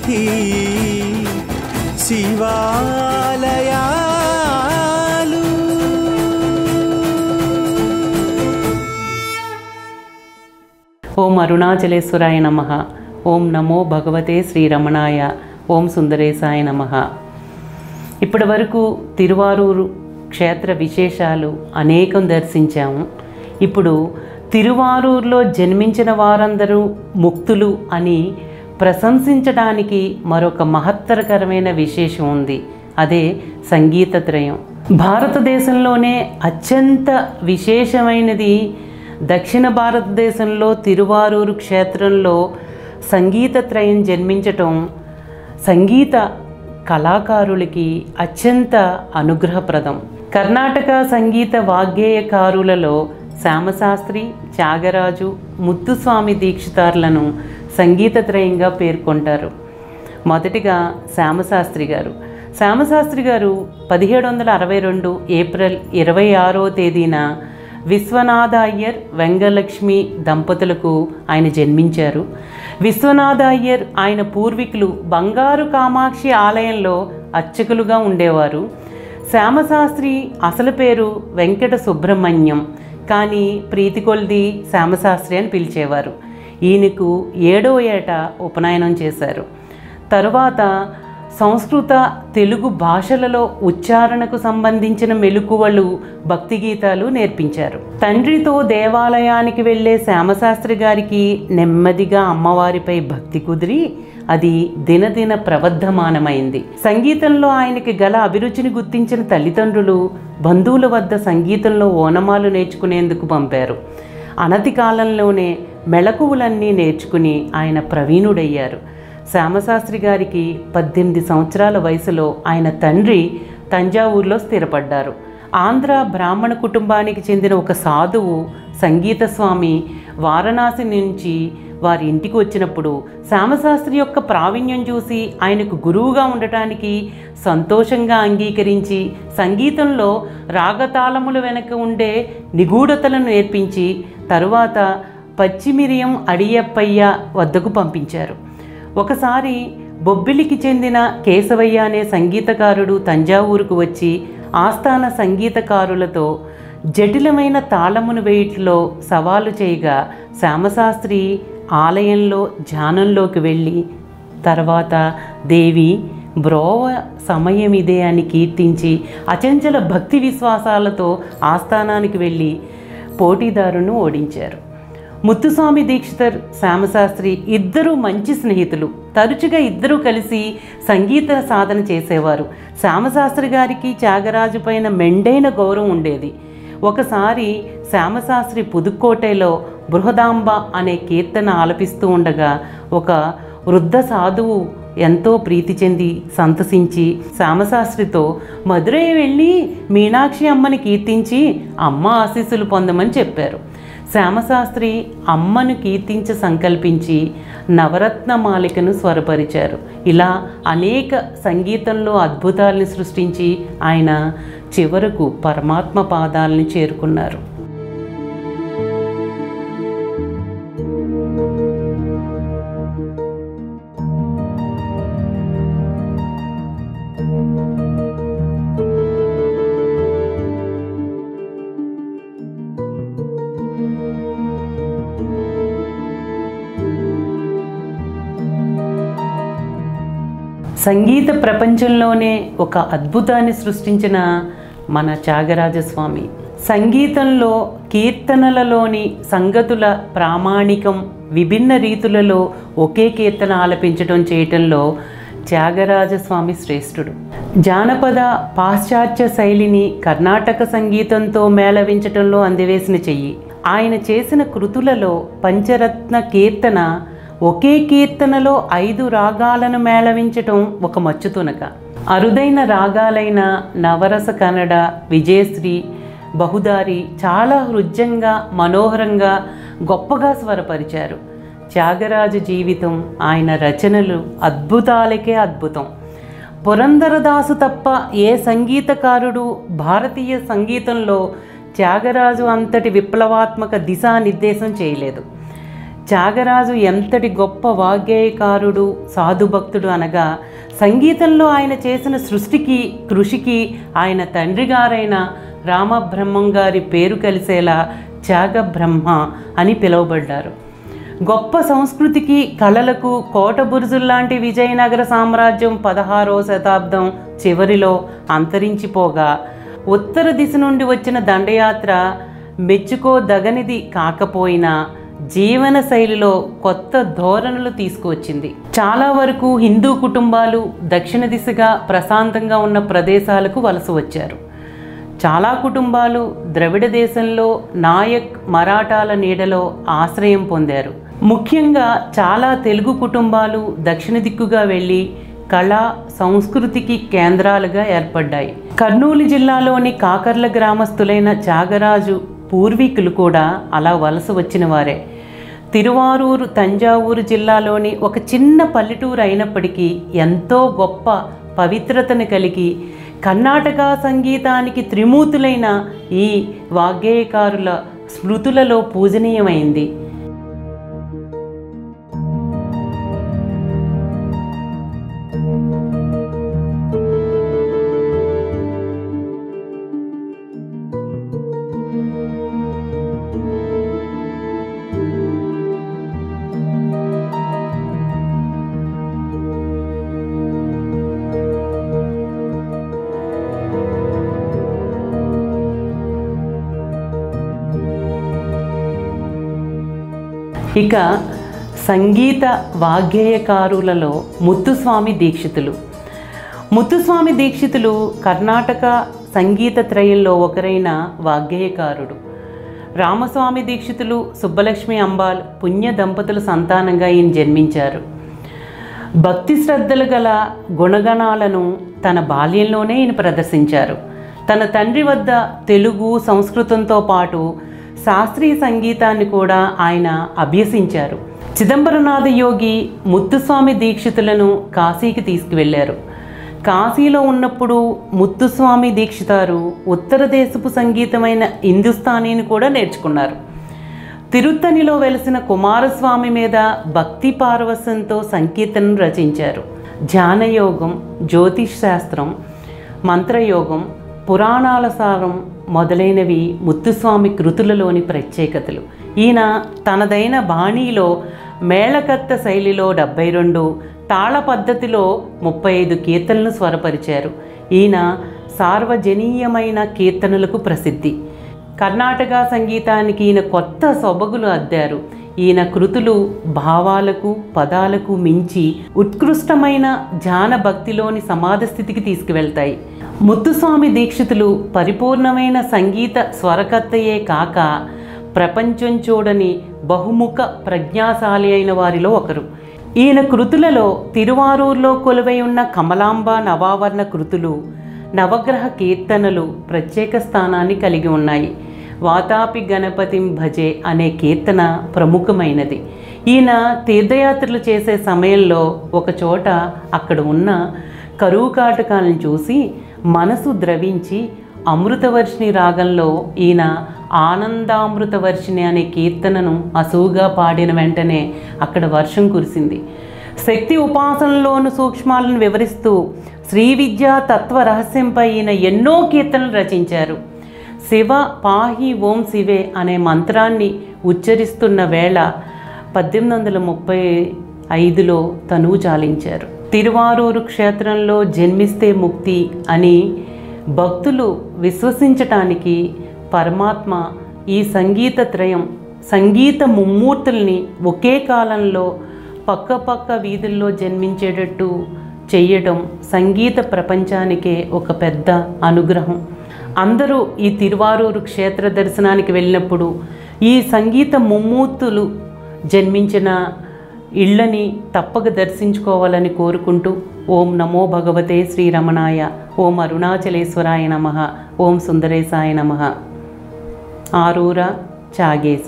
వీధి శివాలయాలు ఓం అరుణాచలేశ్వరాయ నమ ఓం నమో భగవతే శ్రీరమణాయ ఓం సుందరేశాయ నమ ఇప్పటి వరకు తిరువారూరు క్షేత్ర విశేషాలు అనేకం దర్శించాము ఇప్పుడు తిరువారూరులో జన్మించిన వారందరూ ముక్తులు అని ప్రశంసించడానికి మరొక మహత్తరకరమైన విశేషం ఉంది అదే సంగీతత్రయం భారతదేశంలోనే అత్యంత విశేషమైనది దక్షిణ భారతదేశంలో తిరువారూరు క్షేత్రంలో సంగీతత్రయం జన్మించటం సంగీత కళాకారులకి అత్యంత అనుగ్రహప్రదం కర్ణాటక సంగీత వాగ్గేయకారులలో శ్యామశాస్త్రి త్యాగరాజు ముత్తుస్వామి దీక్షితార్లను సంగీతత్రయంగా పేర్కొంటారు మొదటిగా శ్యామశాస్త్రి గారు శ్యామశాస్త్రి గారు పదిహేడు వందల అరవై రెండు ఏప్రిల్ ఇరవై ఆరో తేదీన విశ్వనాథ అయ్యర్ వెంగలక్ష్మి దంపతులకు ఆయన జన్మించారు విశ్వనాథ అయ్యర్ ఆయన పూర్వీకులు బంగారు కామాక్షి ఆలయంలో అర్చకులుగా ఉండేవారు శ్యామశాస్త్రి అసలు పేరు వెంకట సుబ్రహ్మణ్యం కానీ ప్రీతి కొల్ది శ్యామశాస్త్రి అని పిలిచేవారు ఈయనకు ఏడో ఏట ఉపనయనం చేశారు తరువాత సంస్కృత తెలుగు భాషలలో ఉచ్చారణకు సంబంధించిన మెలకువలు భక్తి గీతాలు నేర్పించారు తండ్రితో దేవాలయానికి వెళ్ళే శ్యామశాస్త్రి గారికి నెమ్మదిగా అమ్మవారిపై భక్తి కుదిరి అది దినదిన ప్రవర్ధమానమైంది సంగీతంలో ఆయనకి గల అభిరుచిని గుర్తించిన తల్లిదండ్రులు బంధువుల వద్ద సంగీతంలో ఓనమాలు నేర్చుకునేందుకు పంపారు అనతి కాలంలోనే మెళకువలన్నీ నేర్చుకుని ఆయన ప్రవీణుడయ్యారు శ్యామశాస్త్రి గారికి పద్దెనిమిది సంవత్సరాల వయసులో ఆయన తండ్రి తంజావూరులో స్థిరపడ్డారు ఆంధ్ర బ్రాహ్మణ కుటుంబానికి చెందిన ఒక సాధువు సంగీత స్వామి వారణాసి నుంచి వారి ఇంటికి వచ్చినప్పుడు శ్యామశాస్త్రి యొక్క ప్రావీణ్యం చూసి ఆయనకు గురువుగా ఉండటానికి సంతోషంగా అంగీకరించి సంగీతంలో రాగతాళముల వెనక ఉండే నిగూఢతలను నేర్పించి తరువాత పచ్చిమిరియం అడియప్పయ్య వద్దకు పంపించారు ఒకసారి బొబ్బిలికి చెందిన కేశవయ్య అనే సంగీతకారుడు తంజావూరుకు వచ్చి ఆస్థాన సంగీతకారులతో జటిలమైన తాళమును వేయట్లో సవాలు చేయగా శ్యామశాస్త్రి ఆలయంలో ధ్యానంలోకి వెళ్ళి తర్వాత దేవి బ్రోవ సమయం ఇదే అని కీర్తించి అచంచల భక్తి విశ్వాసాలతో ఆస్థానానికి వెళ్ళి పోటీదారును ఓడించారు ముత్తుస్వామి దీక్షితర్ శ్యామశాస్త్రి ఇద్దరూ మంచి స్నేహితులు తరచుగా ఇద్దరూ కలిసి సంగీత సాధన చేసేవారు శ్యామశాస్త్రి గారికి త్యాగరాజు పైన మెండైన గౌరవం ఉండేది ఒకసారి శ్యామశాస్త్రి పుదుక్కోటలో బృహదాంబ అనే కీర్తన ఆలపిస్తూ ఉండగా ఒక వృద్ధ సాధువు ఎంతో ప్రీతి చెంది సంతసించి శ్యామశాస్త్రితో మధురై వెళ్ళి మీనాక్షి అమ్మని కీర్తించి అమ్మ ఆశీస్సులు పొందమని చెప్పారు శ్యామశాస్త్రి అమ్మను కీర్తించ సంకల్పించి నవరత్న మాలికను స్వరపరిచారు ఇలా అనేక సంగీతంలో అద్భుతాల్ని సృష్టించి ఆయన చివరకు పరమాత్మ పాదాలని చేరుకున్నారు సంగీత ప్రపంచంలోనే ఒక అద్భుతాన్ని సృష్టించిన మన త్యాగరాజస్వామి సంగీతంలో కీర్తనలలోని సంగతుల ప్రామాణికం విభిన్న రీతులలో ఒకే కీర్తన ఆలపించడం చేయటంలో త్యాగరాజస్వామి శ్రేష్ఠుడు జానపద పాశ్చాత్య శైలిని కర్ణాటక సంగీతంతో మేళవించటంలో అందివేసిన చెయ్యి ఆయన చేసిన కృతులలో పంచరత్న కీర్తన ఒకే కీర్తనలో ఐదు రాగాలను మేళవించటం ఒక మచ్చుతునక అరుదైన రాగాలైన నవరస కన్నడ విజయశ్రీ బహుదారి చాలా హృద్యంగా మనోహరంగా గొప్పగా స్వరపరిచారు త్యాగరాజు జీవితం ఆయన రచనలు అద్భుతాలకే అద్భుతం పురందరదాసు తప్ప ఏ సంగీతకారుడు భారతీయ సంగీతంలో త్యాగరాజు అంతటి విప్లవాత్మక దిశానిర్దేశం చేయలేదు త్యాగరాజు ఎంతటి గొప్ప వాగ్గేయకారుడు సాధుభక్తుడు అనగా సంగీతంలో ఆయన చేసిన సృష్టికి కృషికి ఆయన తండ్రి గారైన రామబ్రహ్మం గారి పేరు కలిసేలా త్యాగ బ్రహ్మ అని పిలువబడ్డారు గొప్ప సంస్కృతికి కళలకు కోట బురుజుల్లాంటి విజయనగర సామ్రాజ్యం పదహారవ శతాబ్దం చివరిలో అంతరించిపోగా ఉత్తర దిశ నుండి వచ్చిన దండయాత్ర మెచ్చుకోదగనిది కాకపోయినా జీవన శైలిలో కొత్త ధోరణులు తీసుకువచ్చింది చాలా వరకు హిందూ కుటుంబాలు దక్షిణ దిశగా ప్రశాంతంగా ఉన్న ప్రదేశాలకు వలస వచ్చారు చాలా కుటుంబాలు ద్రవిడ దేశంలో నాయక్ మరాఠాల నీడలో ఆశ్రయం పొందారు ముఖ్యంగా చాలా తెలుగు కుటుంబాలు దక్షిణ దిక్కుగా వెళ్ళి కళా సంస్కృతికి కేంద్రాలుగా ఏర్పడ్డాయి కర్నూలు జిల్లాలోని కాకర్ల గ్రామస్తులైన త్యాగరాజు పూర్వీకులు కూడా అలా వలస వచ్చిన వారే తిరువారూరు తంజావూరు జిల్లాలోని ఒక చిన్న పల్లెటూరు అయినప్పటికీ ఎంతో గొప్ప పవిత్రతను కలిగి కర్ణాటక సంగీతానికి త్రిమూర్తులైన ఈ వాగ్గేయకారుల స్మృతులలో పూజనీయమైంది ఇక సంగీత వాగ్గేయకారులలో ముత్తుస్వామి దీక్షితులు ముత్తుస్వామి దీక్షితులు కర్ణాటక సంగీత త్రయంలో ఒకరైన వాగ్గేయకారుడు రామస్వామి దీక్షితులు సుబ్బలక్ష్మి అంబాల్ పుణ్య దంపతుల సంతానంగా ఈయన జన్మించారు భక్తి శ్రద్ధలు గల గుణగణాలను తన బాల్యంలోనే ఈయన ప్రదర్శించారు తన తండ్రి వద్ద తెలుగు సంస్కృతంతో పాటు శాస్త్రీయ సంగీతాన్ని కూడా ఆయన అభ్యసించారు చిదంబరనాథ యోగి ముత్తుస్వామి దీక్షితులను కాశీకి తీసుకువెళ్ళారు కాశీలో ఉన్నప్పుడు ముత్తుస్వామి దీక్షితారు ఉత్తర దేశపు సంగీతమైన హిందుస్థానీని కూడా నేర్చుకున్నారు తిరుత్తనిలో వెలిసిన కుమారస్వామి మీద భక్తి పారవస్యంతో సంకీర్తనను రచించారు ధ్యానయోగం జ్యోతిష్ శాస్త్రం మంత్రయోగం పురాణాల సారం మొదలైనవి ముత్తుస్వామి కృతులలోని ప్రత్యేకతలు ఈయన తనదైన బాణీలో మేళకత్త శైలిలో డెబ్బై రెండు తాళ పద్ధతిలో ముప్పై ఐదు కీర్తనలు స్వరపరిచారు ఈయన సార్వజనీయమైన కీర్తనలకు ప్రసిద్ధి కర్ణాటక సంగీతానికి ఈయన కొత్త సొబగులు అద్దారు ఈయన కృతులు భావాలకు పదాలకు మించి ఉత్కృష్టమైన ధ్యాన భక్తిలోని సమాధ స్థితికి తీసుకువెళ్తాయి ముత్తుస్వామి దీక్షితులు పరిపూర్ణమైన సంగీత స్వరకర్తయే కాక ప్రపంచం చూడని బహుముఖ ప్రజ్ఞాశాలి అయిన వారిలో ఒకరు ఈయన కృతులలో తిరువారూరులో కొలువై ఉన్న కమలాంబ నవావర్ణ కృతులు నవగ్రహ కీర్తనలు ప్రత్యేక స్థానాన్ని కలిగి ఉన్నాయి వాతాపి గణపతిం భజే అనే కీర్తన ప్రముఖమైనది ఈయన తీర్థయాత్రలు చేసే సమయంలో ఒక చోట అక్కడ ఉన్న కరువు కాటకాలను చూసి మనసు ద్రవించి అమృతవర్షిణి రాగంలో ఈయన ఆనందామృతవర్షిణి అనే కీర్తనను అసువుగా పాడిన వెంటనే అక్కడ వర్షం కురిసింది శక్తి ఉపాసనలోని సూక్ష్మాలను వివరిస్తూ శ్రీ విద్యా తత్వ రహస్యంపై ఈయన ఎన్నో కీర్తనలు రచించారు శివ పాహి ఓం శివే అనే మంత్రాన్ని ఉచ్చరిస్తున్న వేళ పద్దెనిమిది వందల ముప్పై ఐదులో తనువు చాలించారు తిరువారూరు క్షేత్రంలో జన్మిస్తే ముక్తి అని భక్తులు విశ్వసించటానికి పరమాత్మ ఈ సంగీత త్రయం సంగీత ముమ్మూర్తుల్ని ఒకే కాలంలో పక్క పక్క వీధుల్లో జన్మించేటట్టు చెయ్యడం సంగీత ప్రపంచానికే ఒక పెద్ద అనుగ్రహం అందరూ ఈ తిరువారూరు క్షేత్ర దర్శనానికి వెళ్ళినప్పుడు ఈ సంగీత ముమ్మూర్తులు జన్మించిన ఇళ్ళని తప్పక దర్శించుకోవాలని కోరుకుంటూ ఓం నమో భగవతే శ్రీరమణాయ ఓం అరుణాచలేశ్వరాయ నమ ఓం సుందరేశాయ నమ ఆరూర చాగేస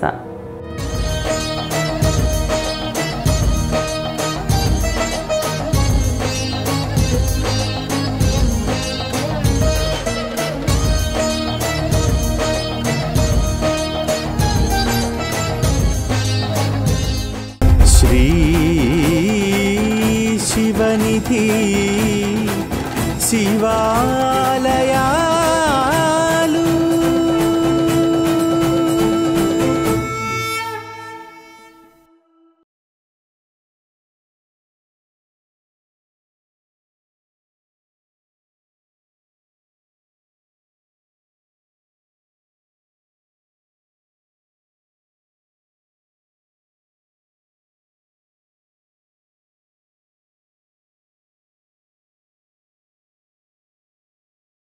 శివా